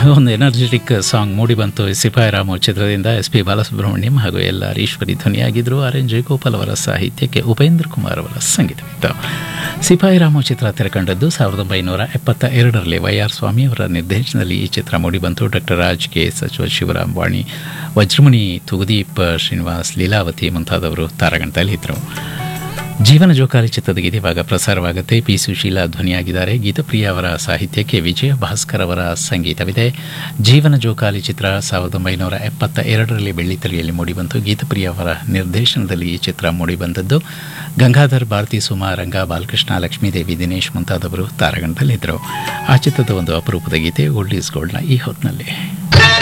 ಒಂದು energetic song ಮೂಡಿ ಬಂತು ಸಿಪಾಯಿ ರಾಮು ಚಿತ್ರದಿಂದ ಎಸ್ ಪಿ ಬಾಲಸುಬ್ರಹ್ಮಣ್ಯಂ ಹಾಗೂ ಎಲ್ ಆರ್ ಈಶ್ವರಿ ಧ್ವನಿಯಾಗಿದ್ದರು ಆರ್ ಎನ್ ಜಯಗೋಪಾಲ್ ಅವರ ಸಾಹಿತ್ಯಕ್ಕೆ ಉಪೇಂದ್ರ ಕುಮಾರ್ ಅವರ ಸಂಗೀತವಿತ್ತು ಸಿಪಾಯಿ ರಾಮು ಚಿತ್ರ ತೆರೆಕಂಡದ್ದು ಸಾವಿರದ ಒಂಬೈನೂರ ಎಪ್ಪತ್ತ ಎರಡರಲ್ಲಿ ವೈ ಆರ್ ಸ್ವಾಮಿ ಅವರ ನಿರ್ದೇಶನದಲ್ಲಿ ಈ ಚಿತ್ರ ಮೂಡಿಬಂತು ಡಾಕ್ಟರ್ ರಾಜ್ ಕೆ ಸಚಿವ ಶಿವರಾಮ್ ವಾಣಿ ವಜ್ರಮುನಿ ತುಗುದೀಪ್ ಶ್ರೀನಿವಾಸ್ ಲೀಲಾವತಿ ಮುಂತಾದವರು ತಾರಾಗಣದಲ್ಲಿದ್ದರು ಜೀವನ ಜೋಕಾಲಿ ಚಿತ್ರದ ಗೀತೆ ಇವಾಗ ಪ್ರಸಾರವಾಗುತ್ತೆ ಪಿ ಸುಶೀಲಾ ಧ್ವನಿಯಾಗಿದ್ದಾರೆ ಗೀತಪ್ರಿಯ ಅವರ ಸಾಹಿತ್ಯಕ್ಕೆ ವಿಜಯ ಭಾಸ್ಕರ್ ಅವರ ಸಂಗೀತವಿದೆ ಜೀವನ ಜೋಕಾಲಿ ಚಿತ್ರ ಸಾವಿರದ ಒಂಬೈನೂರ ಎಪ್ಪತ್ತ ಎರಡರಲ್ಲಿ ಬೆಳ್ಳಿತೆರೆಯಲ್ಲಿ ಮೂಡಿಬಂತು ಗೀತಪ್ರಿಯ ಅವರ ನಿರ್ದೇಶನದಲ್ಲಿ ಈ ಚಿತ್ರ ಮೂಡಿಬಂದದ್ದು ಗಂಗಾಧರ್ ಭಾರತಿ ಸುಮಾ ರಂಗ ಬಾಲಕೃಷ್ಣ ಲಕ್ಷ್ಮೀದೇವಿ ದಿನೇಶ್ ಮುಂತಾದವರು ತಾರಾಗಣದಲ್ಲಿದ್ದರು ಆ ಚಿತ್ರದ ಒಂದು ಅಪರೂಪದ ಗೀತೆ ಓಲ್ಡ್ ಈಸ್ ಗೋಲ್ಡ್ನ ಈ ಹೊತ್ತಿನಲ್ಲಿ